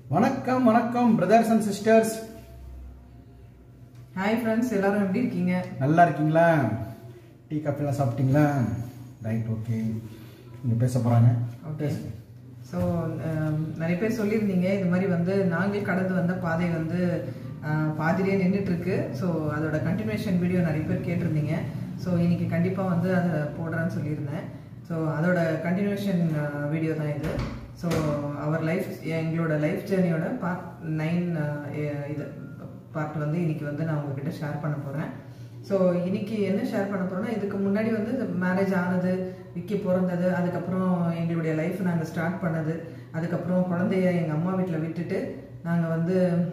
வணக்கம் வணக்கம் brothers and sisters hi friends எல்லாரும் எப்படி இருக்கீங்க நல்லா இருக்கீங்களா டீ காஃபிலாம் சாப்பிட்டீங்களா ரைட் ஓகே இங்கே பேச போகிறாங்க ஓகே ஸோ நிறைய பேர் சொல்லியிருந்தீங்க இது மாதிரி வந்து நாங்கள் கடந்து வந்த பாதை வந்து அஹ், பாதியிலே நின்றுட்டு இருக்கு ஸோ அதோட கண்டினியூஷன் வீடியோ நிறைய பேர் கேட்டிருந்தீங்க ஸோ இன்னைக்கு கண்டிப்பாக வந்து அதை போடுறேன்னு சொல்லியிருந்தேன் ஸோ அதோட கண்டினியூஷன் வீடியோ தான் இது ஸோ அவர் லைஃப் எங்களோட லைஃப் ஜேர்னியோட பார்ட் நைன் இது பார்ட் வந்து இன்னைக்கு வந்து நான் உங்ககிட்ட ஷேர் பண்ண போகிறேன் ஸோ இன்னைக்கு என்ன ஷேர் பண்ண போறோம்னா இதுக்கு முன்னாடி வந்து மேரேஜ் ஆனது விக்கி பிறந்தது அதுக்கப்புறம் எங்களுடைய லைஃப் நாங்கள் ஸ்டார்ட் பண்ணது அதுக்கப்புறம் குழந்தைய எங்கள் அம்மா வீட்டில் விட்டுட்டு நாங்கள் வந்து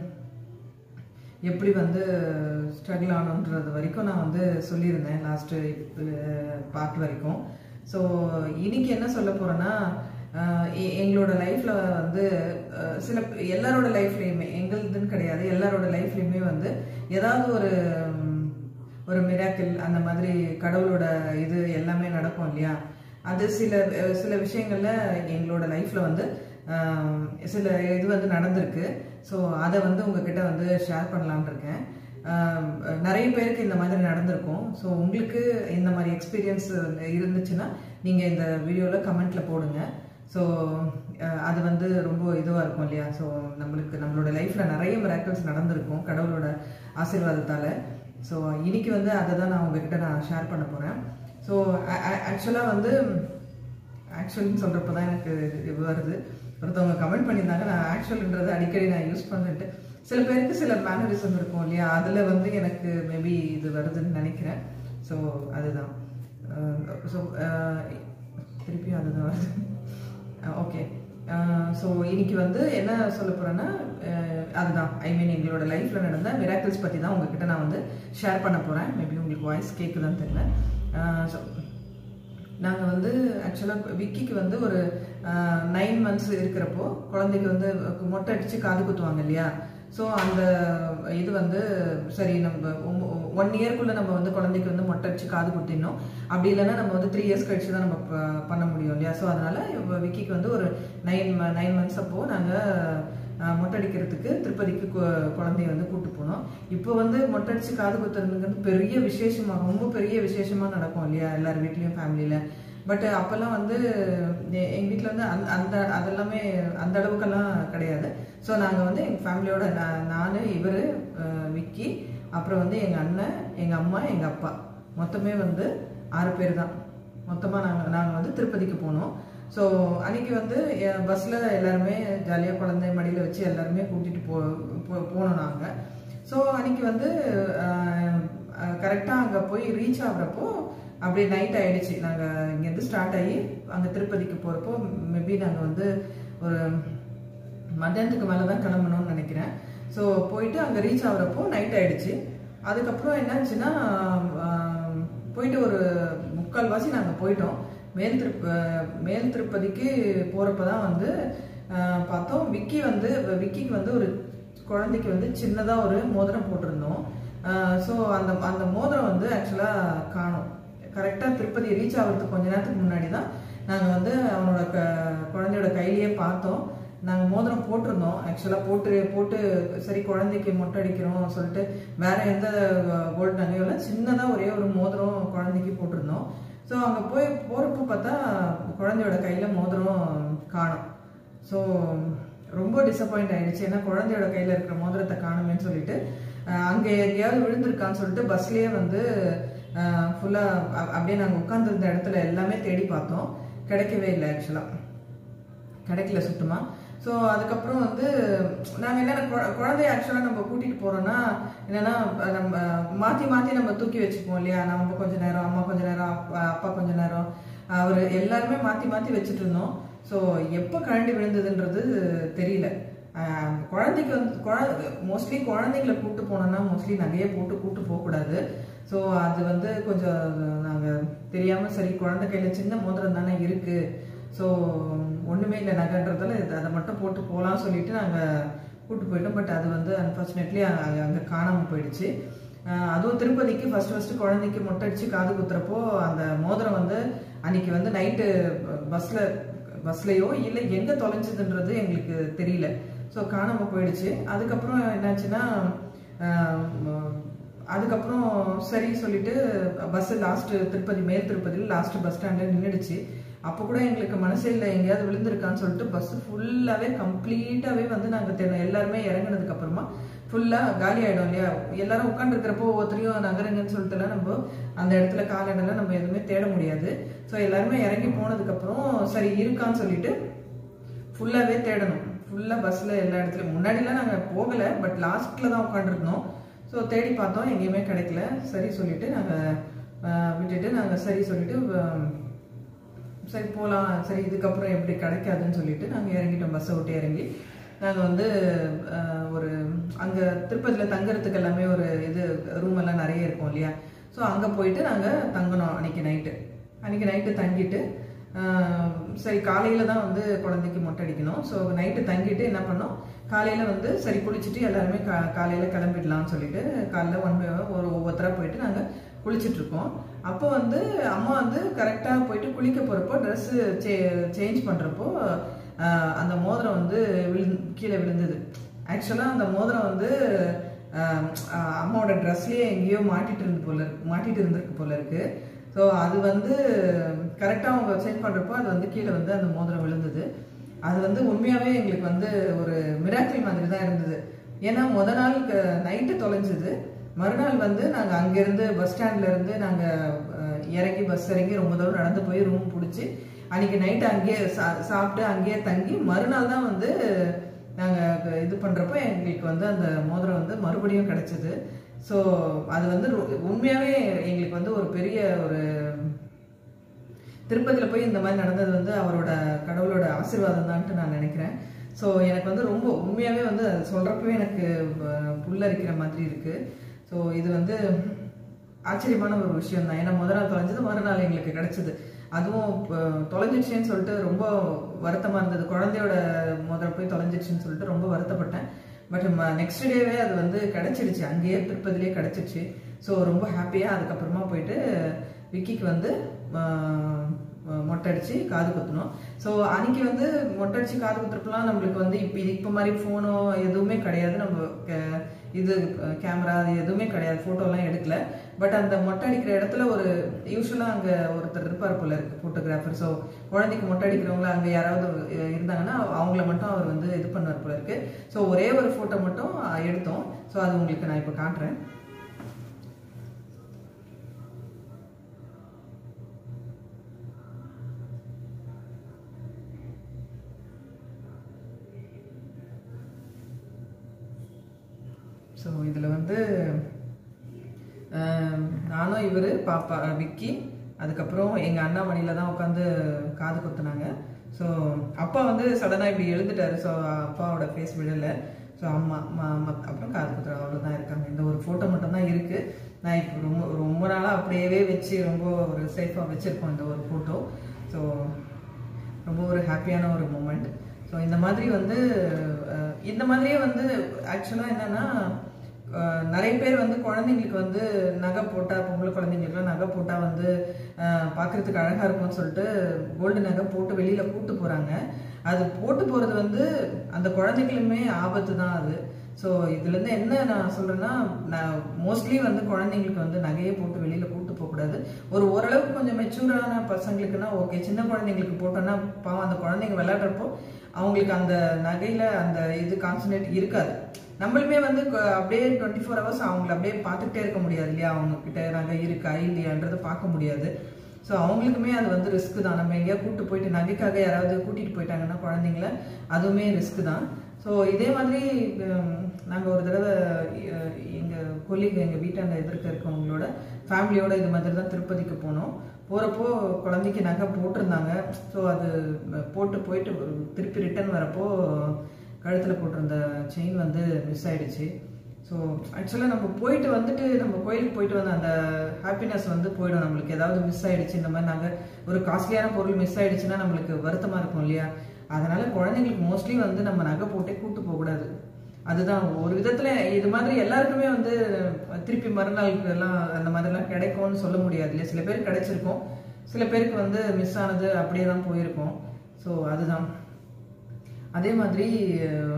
எப்படி வந்து ஸ்ட்ரகிள் ஆனோன்றது வரைக்கும் நான் வந்து சொல்லியிருந்தேன் லாஸ்ட்டு பார்ட் வரைக்கும் ஸோ இன்னைக்கு என்ன சொல்ல போகிறேன்னா எங்களோட லைஃப்பில் வந்து அஹ், சில எல்லாரோட லைஃப்லேயுமே எங்களுதுன்னு கிடையாது எல்லாரோட லைஃப்லேயுமே வந்து ஏதாவது ஒரு ம், ஒரு மிராக்கிள் அந்த மாதிரி கடவுளோட இது எல்லாமே நடக்கும் இல்லையா அது சில அஹ், சில விஷயங்கள்ல எங்களோட லைஃப்ல வந்து ஆம், சில இது வந்து நடந்திருக்கு ஸோ அதை வந்து உங்ககிட்ட வந்து ஷேர் பண்ணலாம்னு இருக்கேன் ஆம், நிறைய பேருக்கு இந்த மாதிரி நடந்திருக்கும் ஸோ உங்களுக்கு இந்த மாதிரி எக்ஸ்பீரியன்ஸ் இருந்துச்சுன்னா நீங்கள் இந்த வீடியோவில் கமெண்ட்டில் போடுங்க ஸோ அது வந்து ரொம்ப இதுவாக இருக்கும் இல்லையா ஸோ நம்மளுக்கு நம்மளோட லைஃப்பில் நிறைய மிராக்கிள்ஸ் நடந்திருக்கும் கடவுளோட ஆசீர்வாதத்தால் ஸோ இன்னைக்கு வந்து அதை தான் நான் உங்ககிட்ட நான் ஷேர் பண்ண போகிறேன் ஸோ ஆக்சுவலாக வந்து ஆக்சுவல்னு சொல்கிறப்ப தான் எனக்கு இது வருது ஒருத்தவங்க கமெண்ட் பண்ணியிருந்தாங்க நான் ஆக்சுவல்ன்றது அடிக்கடி நான் யூஸ் பண்ணிட்டு சில பேருக்கு சில மேனரிசம் இருக்கும் இல்லையா அதில் வந்து எனக்கு மேபி இது வருதுன்னு நினைக்கிறேன் ஸோ அதுதான் ஸோ திருப்பியும் அதுதான் வருது ஓகே ஸோ இன்னைக்கு வந்து என்ன சொல்ல போறேன்னா அஹ், அதுதான் ஐ மீன் எங்களோட லைஃப்ல நடந்த மிராக்கிள்ஸ் பத்தி தான் உங்ககிட்ட நான் வந்து ஷேர் பண்ண போறேன் மேபி உங்களுக்கு வாய்ஸ் கேட்குதான்னு தெரியல ஸோ நாங்கள் வந்து ஆக்சுவலாக விக்கிக்கு வந்து ஒரு நைன் மந்த்ஸ் இருக்கிறப்போ குழந்தைக்கு வந்து மொட்டை அடித்து காது குத்துவாங்க இல்லையா ஸோ அந்த இது வந்து சரி நம்ம ஒன் இயர்க்குள்ளே நம்ம வந்து குழந்தைக்கு வந்து மொட்டை அடிச்சு காது குத்திடணும் அப்படி இல்லைன்னா நம்ம வந்து த்ரீ இயர்ஸ் கழிச்சு தான் நம்ம ப- பண்ண முடியும் இல்லையா ஸோ அதனால இப்ப விக்கிக்கு வந்து ஒரு நைன் நைன் மந்த்ஸ் அப்போ நாங்கள் மொட்டை அடிக்கிறதுக்கு திருப்பதிக்கு கு- குழந்தைய வந்து கூட்டு போனோம் இப்போ வந்து மொட்டை அடிச்சு காது குத்துறதுங்கிறது பெரிய விசேஷமா ரொம்ப பெரிய விசேஷமா நடக்கும் இல்லையா எல்லார் வீட்லயும் ஃபேமிலியில பட் அப்பெல்லாம் வந்து எ- எங்க வீட்டில் வந்து அந்த அந்த அதெல்லாமே அந்த அளவுக்கெல்லாம் கிடையாது ஸோ நாங்கள் வந்து எங்கள் ஃபேமிலியோட நான் இவர் விக்கி அப்புறம் வந்து எங்கள் அண்ணன் எங்கள் அம்மா எங்கள் அப்பா மொத்தமே வந்து ஆறு பேர் தான் மொத்தமாக நாங்கள் நாங்கள் வந்து திருப்பதிக்கு போனோம் ஸோ அன்னைக்கு வந்து பஸ்ஸில் எல்லாருமே ஜாலியாக குழந்தை மடியில் வச்சு எல்லாருமே கூட்டிகிட்டு போ போ- போனோம் நாங்கள் ஸோ அன்னைக்கு வந்து கரெக்டாக அங்கே போய் ரீச் ஆகுறப்போ அப்படியே நைட் ஆயிடுச்சு நாங்கள் இங்கேருந்து ஸ்டார்ட் ஆகி அங்கே திருப்பதிக்கு போகிறப்போ மேபி நாங்கள் வந்து ஒரு மத்தியானத்துக்கு மேலே தான் கிளம்பணும்னு நினைக்கிறேன் ஸோ போயிட்டு அங்கே ரீச் ஆகுறப்போ நைட் ஆயிடுச்சு அதுக்கப்புறம் என்னாச்சுன்னா ஆம், போயிட்டு ஒரு முக்கால்வாசி நாங்கள் போயிட்டோம் மேல் திருப்ப மேல் திருப்பதிக்கு போகிறப்ப தான் வந்து ஆ, பார்த்தோம் விக்கி வந்து விக்கிக்கு வந்து ஒரு குழந்தைக்கு வந்து சின்னதாக ஒரு மோதிரம் போட்டிருந்தோம் ஸோ அந்த அந்த மோதிரம் வந்து ஆக்சுவலாக காணோம் கரெக்டாக திருப்பதி ரீச் ஆகிறதுக்கு கொஞ்ச நேரத்துக்கு முன்னாடி தான் நாங்கள் வந்து அவனோட க குழந்தையோட கையிலேயே பார்த்தோம் நாங்கள் மோதிரம் போட்டிருந்தோம் ஆக்சுவலாக போட்டு போட்டு சரி குழந்தைக்கு மொட்டை அடிக்கிறோம் சொல்லிட்டு வேற எந்த கோல்டு நகையும் இல்லை சின்னதாக ஒரே ஒரு மோதிரம் குழந்தைக்கு போட்டிருந்தோம் ஸோ அங்கே போய் போகிறப்போ பார்த்தா குழந்தையோட கையில் மோதிரம் காணோம் ஸோ ரொம்ப டிசப்பாயிண்ட் ஆயிடுச்சு ஏன்னா குழந்தையோட கையில் இருக்கிற மோதிரத்தை காணுமேன்னு சொல்லிட்டு அஹ், அங்கே எங்கேயாவது விழுந்திருக்கான்னு சொல்லிட்டு பஸ்லேயே வந்து ஃபுல்லாக அப்படியே நாங்கள் உட்காந்துருந்த இடத்துல எல்லாமே தேடி பார்த்தோம் கிடைக்கவே இல்லை ஆக்சுவலாக கிடைக்கல சுத்தமா ஸோ அதுக்கப்புறம் வந்து நாங்கள் என்ன குழ- குழந்தைய ஆக்சுவலாக நம்ம கூட்டிகிட்டு போகிறோன்னா என்னன்னா அஹ் நம்ம மாற்றி மாற்றி நம்ம தூக்கி வச்சுப்போம் இல்லையா நம்ம கொஞ்ச நேரம் அம்மா கொஞ்ச நேரம் அப்பா அப்பா கொஞ்ச நேரம் அவர் எல்லாருமே மாற்றி மாற்றி வச்சுட்டு இருந்தோம் ஸோ எப்போ கரண்டி விழுந்ததுன்றது தெரியல ஆஹ் குழந்தைக்கு வந்து குழந்தை மோஸ்ட்லி குழந்தைங்களை கூட்டு போனோம்னா மோஸ்ட்லி நகையை போட்டு கூட்டு போகக்கூடாது ஸோ அது வந்து கொஞ்சம் நாங்கள் தெரியாமல் சரி குழந்தை கையில் சின்ன மோதிரம் தானே இருக்குது ஸோ ஒன்றுமே இல்லை நகைன்றதால இது அதை மட்டும் போட்டு போகலாம் சொல்லிட்டு நாங்கள் கூட்டு போயிட்டோம் பட் அது வந்து அன்ஃபார்ச்சுனேட்லி அங்கே அங்கே காணாமல் போயிடுச்சு ஆஹ் அதுவும் திருப்பதிக்கு ஃபர்ஸ்ட் ஃபர்ஸ்ட் குழந்தைக்கு மொட்டை அடிச்சு காது குத்துறப்போ அந்த மோதிரம் வந்து அன்னைக்கு வந்து நைட்டு பஸ்ல பஸ்லயோ இல்லை எங்க தொலைஞ்சதுன்றது எங்களுக்கு தெரியல ஸோ காணாமல் போயிடுச்சு அதுக்கப்புறம் என்னாச்சுன்னா ஆஹ், அதுக்கப்புறம் சரி சொல்லிட்டு பஸ் லாஸ்ட் திருப்பதி மேல் திருப்பதியில் லாஸ்ட் பஸ் ஸ்டாண்டில் நின்றுடுச்சு அப்போ கூட எங்களுக்கு மனசே இல்லை எங்கேயாவது விழுந்திருக்கான்னு சொல்லிட்டு பஸ் ஃபுல்லாகவே கம்ப்ளீட்டாகவே வந்து நாங்கள் தேடும் எல்லாருமே இறங்குனதுக்கு அப்புறமா ஃபுல்லாக காலி ஆகிடும் இல்லையா எல்லாரும் உட்காந்துருக்கிறப்போ ஒவ்வொருத்தரையும் நகருங்கன்னு சொல்லிட்டுலாம் நம்ம அந்த இடத்துல காலண்டெல்லாம் நம்ம எதுவுமே தேட முடியாது ஸோ எல்லாருமே இறங்கி போனதுக்கப்புறம் சரி இருக்கான்னு சொல்லிட்டு ஃபுல்லாகவே தேடணும் ஃபுல்லாக பஸ்ஸில் எல்லா இடத்துலையும் முன்னாடிலாம் நாங்கள் போகலை பட் லாஸ்ட்டில் தான் உட்காந்துருந்தோம் ஸோ தேடி பார்த்தோம் எங்கேயுமே கிடைக்கல சரி சொல்லிட்டு நாங்கள் விட்டுட்டு நாங்கள் சரி சொல்லிட்டு ஆஹ், சரி போகலாம் சரி இதுக்கப்புறம் எப்படி கிடைக்காதுன்னு சொல்லிட்டு நாங்கள் இறங்கிட்டோம் பஸ்ஸை விட்டு இறங்கி நாங்கள் வந்து ஆஹ், ஒரு அங்கே திருப்பதியில் தங்குறதுக்கு எல்லாமே ஒரு இது ரூம் எல்லாம் நிறைய இருக்கும் இல்லையா ஸோ அங்கே போயிட்டு நாங்கள் தங்கினோம் அன்னைக்கு நைட்டு அன்னைக்கு நைட்டு தங்கிட்டு ஆஹ், சரி காலையில் தான் வந்து குழந்தைக்கு மொட்டை அடிக்கணும் ஸோ நைட்டு தங்கிட்டு என்ன பண்ணோம் காலையில் வந்து சரி குளிச்சுட்டு எல்லாருமே கா காலையில் கிளம்பிடலாம்னு சொல்லிட்டு காலைல ஒன் பை ஒரு ஒவ்வொருத்தராக போயிட்டு நாங்கள் குளிச்சுட்டு இருக்கோம் அப்போ வந்து அம்மா வந்து கரெக்டாக போயிட்டு குளிக்க போகிறப்போ ட்ரெஸ்ஸு சே சேஞ்ச் பண்ணுறப்போ அந்த மோதிரம் வந்து விழு கீழே விழுந்தது ஆக்சுவலாக அந்த மோதிரம் வந்து ஆஹ், ஆஹ், அம்மாவோட ட்ரெஸ்லேயே எங்கேயோ மாட்டிட்டு இருந்து போல இருக்கு மாட்டிட்டு இருந்திருக்கு போல இருக்கு ஸோ அது வந்து கரெக்டாக அவங்க சேஞ்ச் பண்ணுறப்போ அது வந்து கீழே வந்து அந்த மோதிரம் விழுந்தது அது வந்து உண்மையாகவே எங்களுக்கு வந்து ஒரு மிராக்கிள் மாதிரி தான் இருந்தது ஏன்னா முத நாள் நைட்டு தொலைஞ்சது மறுநாள் வந்து நாங்கள் அங்கேருந்து பஸ் ஸ்டாண்ட்ல இருந்து நாங்கள் இறங்கி பஸ் இறங்கி ரொம்ப தூரம் நடந்து போய் ரூம் பிடிச்சி அன்னைக்கு நைட்டு அங்கேயே சா சாப்பிட்டு அங்கேயே தங்கி மறுநாள் தான் வந்து நாங்கள் இது பண்ணுறப்போ எங்களுக்கு வந்து அந்த மோதிரம் வந்து மறுபடியும் கிடைச்சது ஸோ அது வந்து ரொ- உண்மையாகவே எங்களுக்கு வந்து ஒரு பெரிய ஒரு திருப்பதியில் போய் இந்த மாதிரி நடந்தது வந்து அவரோட கடவுளோட ஆசீர்வாதம் தான்ட்டு நான் நினைக்கிறேன் ஸோ எனக்கு வந்து ரொம்ப உண்மையாகவே வந்து அது சொல்கிறப்பவே எனக்கு அஹ், புல்லரிக்கிற மாதிரி இருக்குது ஸோ இது வந்து ஆச்சரியமான ஒரு விஷயம் தான் ஏன்னா முதல் நாள் தொலைஞ்சது மறுநாள் எங்களுக்கு கிடைச்சது அதுவும் இப்போ தொலைஞ்சிடுச்சேன்னு சொல்லிட்டு ரொம்ப வருத்தமாக இருந்தது குழந்தையோட முதல்ல போய் தொலைஞ்சிடுச்சுன்னு சொல்லிட்டு ரொம்ப வருத்தப்பட்டேன் பட் நெக்ஸ்ட் டேவே அது வந்து கிடைச்சிடுச்சு அங்கேயே திருப்பதிலே கிடைச்சிடுச்சு ஸோ ரொம்ப ஹாப்பியாக அதுக்கப்புறமா போயிட்டு விக்கிக்கு வந்து ஆஹ், மொட்டை அடிச்சு காது குத்தணும் ஸோ அன்னைக்கு வந்து மொட்டை அடிச்சு காது குத்துறப்பெல்லாம் நம்மளுக்கு வந்து இப்போ இப்போ மாதிரி ஃபோனோ எதுவுமே கிடையாது நம்ம க- இது கேமரா அது எதுவுமே கிடையாது ஃபோட்டோலாம் எடுக்கல பட் அந்த மொட்டை அடிக்கிற இடத்துல ஒரு யூஸ்வலாக அங்கே ஒருத்தர் இருப்பார் போல இருக்கு ஃபோட்டோகிராஃபர் ஸோ குழந்தைக்கு மொட்டை அடிக்கிறவங்க அங்கே யாராவது அஹ், இருந்தாங்கன்னா அவங்கள மட்டும் அவர் வந்து இது பண்ணுவார் போல இருக்கு ஸோ ஒரே ஒரு ஃபோட்டோ மட்டும் அஹ், எடுத்தோம் ஸோ அது உங்களுக்கு நான் இப்போ காட்டுறேன் ஸோ இதில் வந்து ஆம், நானும் இவர் பாப்பா விக்கி அதுக்கப்புறம் எங்கள் அண்ணா மணியில் தான் உட்காந்து காது குத்துனாங்க ஸோ அப்பா வந்து சடனாக இப்படி எழுந்துட்டாரு ஸோ அப்பாவோட ஃபேஸ் விழலை ஸோ அம்மா ம- மத்- அப்புறம் காது குத்துற அவ்வளோ தான் இருக்காங்க இந்த ஒரு ஃபோட்டோ மட்டும் தான் இருக்குது நான் இப்போ ரொம்ப ரொம்ப நாளாக அப்படியே வச்சு ரொம்ப ஒரு சேஃபாக வச்சுருக்கோம் இந்த ஒரு ஃபோட்டோ ஸோ ரொம்ப ஒரு ஹாப்பியான ஒரு மூமெண்ட் ஸோ இந்த மாதிரி வந்து அஹ், இந்த மாதிரியே வந்து ஆக்சுவலாக என்னன்னா அஹ், நிறைய பேர் வந்து குழந்தைங்களுக்கு வந்து நகை போட்டால் பொம்பளை குழந்தைங்களுக்குலாம் நகை போட்டால் வந்து அஹ், பார்க்கறதுக்கு அழகாக இருக்கும்னு சொல்லிட்டு கோல்டு நகை போட்டு வெளியில் கூட்டு போகிறாங்க அது போட்டு போகிறது வந்து அந்த குழந்தைகளுமே ஆபத்து தான் அது ஸோ இதுலேருந்து என்ன நான் சொல்கிறேன்னா நான் மோஸ்ட்லி வந்து குழந்தைங்களுக்கு வந்து நகையை போட்டு வெளியில் கூட்டு போகக்கூடாது ஒரு ஓரளவுக்கு கொஞ்சம் மெச்சூரான பசங்களுக்குன்னா ஓகே சின்ன குழந்தைங்களுக்கு போட்டோன்னா பாவம் அந்த குழந்தைங்க விளையாடுறப்போ அவங்களுக்கு அந்த நகையில் அந்த இது கான்சன்ட்ரேட் இருக்காது நம்மளுமே வந்து கொ- அப்படியே டுவெண்ட்டி ஃபோர் ஹவர்ஸ் அவங்கள அப்படியே பார்த்துக்கிட்டே இருக்க முடியாது இல்லையா அவங்க கிட்ட நகை இருக்கா இல்லையான்றதை பார்க்க முடியாது ஸோ அவங்களுக்குமே அது வந்து ரிஸ்க் தான் நம்ம எங்கேயா கூட்டு போயிட்டு நகைக்காக யாராவது கூட்டிட்டு போயிட்டாங்கன்னா குழந்தைங்கள அதுவுமே ரிஸ்க் தான் ஸோ இதே மாதிரி நாங்கள் ஒரு தடவை எங்கள் கொல்லிங்க எங்கள் வீட்டாண்ட எதிர்க்க இருக்கவங்களோட ஃபேமிலியோட இது மாதிரி தான் திருப்பதிக்கு போனோம் போகிறப்போ குழந்தைக்கு நகை போட்டிருந்தாங்க ஸோ அது அஹ், போட்டு போயிட்டு ஒரு- திருப்பி ரிட்டர்ன் வரப்போ கழுத்தில் போட்டிருந்த செயின் வந்து மிஸ் ஆயிடுச்சு ஸோ ஆக்சுவலாக நம்ம போயிட்டு வந்துட்டு நம்ம கோயிலுக்கு போயிட்டு வந்த அந்த ஹாப்பினஸ் வந்து போயிடும் நம்மளுக்கு ஏதாவது மிஸ் ஆயிடுச்சு இந்த மாதிரி நாங்கள் ஒரு காஸ்ட்லியான பொருள் மிஸ் ஆயிடுச்சுன்னா நம்மளுக்கு வருத்தமாக இருக்கும் இல்லையா அதனால குழந்தைங்களுக்கு மோஸ்ட்லி வந்து நம்ம நகை போட்டே கூட்டு போகக்கூடாது அதுதான் ஒரு விதத்துல இது மாதிரி எல்லாருக்குமே வந்து திருப்பி மறுநாளுக்கு எல்லாம் அந்த மாதிரிலாம் கிடைக்கும்னு சொல்ல முடியாது இல்லையா சில பேருக்கு கிடைச்சிருக்கும் சில பேருக்கு வந்து மிஸ் ஆனது அப்படியே தான் போயிருக்கும் ஸோ அதுதான் அதே மாதிரி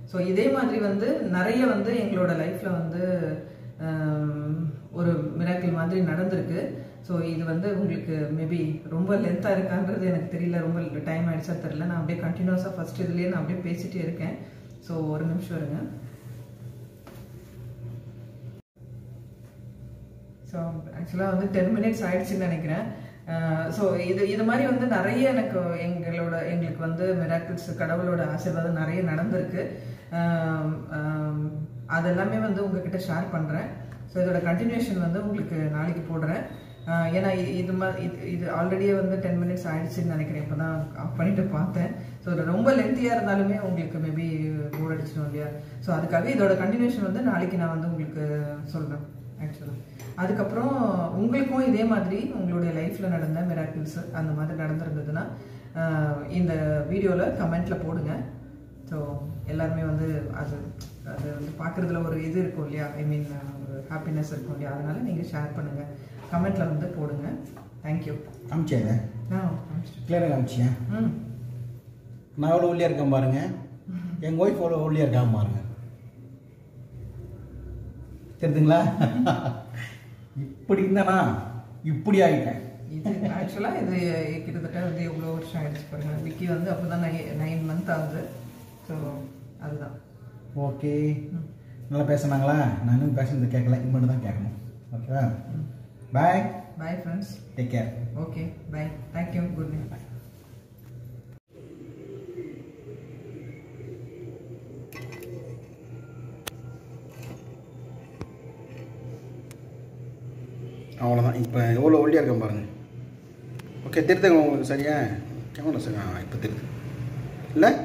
ஸோ இதே மாதிரி வந்து நிறைய வந்து எங்களோட லைஃப்ல வந்து ஆம், ஒரு மிராக்கிள் மாதிரி நடந்திருக்கு ஸோ இது வந்து உங்களுக்கு மேபி ரொம்ப லென்த்தாக இருக்கான்றது எனக்கு தெரியல ரொம்ப டைம் ஆயிடுச்சா தெரியல நான் அப்படியே கண்டினியூஸாக ஃபர்ஸ்ட் இதுலேயே நான் அப்படியே பேசிட்டே இருக்கேன் ஸோ ஒரு நிமிஷம் இருங்க ஸோ ஆக்சுவலாக வந்து டென் மினிட்ஸ் ஆயிடுச்சுன்னு நினைக்கிறேன் ஸோ இது இது மாதிரி வந்து நிறைய எனக்கு எங்களோட எங்களுக்கு வந்து மிராக்கிள்ஸ் கடவுளோட ஆசீர்வாதம் நிறைய நடந்திருக்கு ஆம், ஆம், அதெல்லாமே வந்து உங்ககிட்ட ஷேர் பண்ணுறேன் ஸோ இதோட கண்டினியூஷன் வந்து உங்களுக்கு நாளைக்கு போடுறேன் ஆஹ் ஏன்னா இ- இது மாதிரி இது இது ஆல்ரெடியே வந்து டென் மினிட்ஸ் ஆயிடுச்சுன்னு நினைக்கிறேன் இப்போ தான் ஆஃப் பண்ணிட்டு பார்த்தேன் ஸோ இது ரொம்ப லென்த்தியாக இருந்தாலுமே உங்களுக்கு மேபி போர் அடிச்சிடும் இல்லையா ஸோ அதுக்காக இதோட கண்டினியூஷன் வந்து நாளைக்கு நான் வந்து உங்களுக்கு சொல்கிறேன் ஆக்சுவலாக அதுக்கப்புறம் உங்களுக்கும் இதே மாதிரி உங்களுடைய லைஃப்பில் நடந்த மிராக்கிள்ஸ் அந்த மாதிரி நடந்திருந்ததுன்னா ஆஹ் இந்த வீடியோவில் கமெண்ட்டில் போடுங்க ஸோ எல்லாருமே வந்து அது அது வந்து பார்க்குறதுல ஒரு இது இருக்கும் இல்லையா ஐ மீன் ஒரு ஹாப்பினஸ் இருக்கும் இல்லையா அதனால நீங்கள் ஷேர் பண்ணுங்கள் கமெண்ட்டில் வந்து போடுங்க தேங்க்யூ காமிச்சேங்க ஆ காமிச்சிட்டேன். கிளியராக காமிச்சியா ம் நான் எவ்வளோ ஒல்லியாக இருக்கேன் பாருங்க எங்கள் ஒய்ஃப் எவ்வளோ ஒல்லியாக இருக்காங்க பாருங்க தெரியுதுங்களா இப்படி இருந்தேனா இப்படி ஆகிட்டேன் இது ஆக்சுவலாக இது கிட்டத்தட்ட வந்து எவ்வளோ வருஷம் ஆயிடுச்சு பாருங்க விக்கி வந்து அப்போ தான் நைன் மந்த் ஆகுது ஸோ அதுதான் ஓகே நல்லா பேசுனாங்களா நான் இன்னும் பேசுனது கேட்கல இனிமேட்டு தான் கேட்கணும் ஓகேவா bye bye friends take care okay bye thank you good night அவ்வளோதான் இப்போ எவ்வளோ ஒல்லியாக இருக்கேன் பாருங்க ஓகே தெரியுதுங்க உங்களுக்கு சரியா கேமரா சரி ஆ இப்போ தெரியுது இல்லை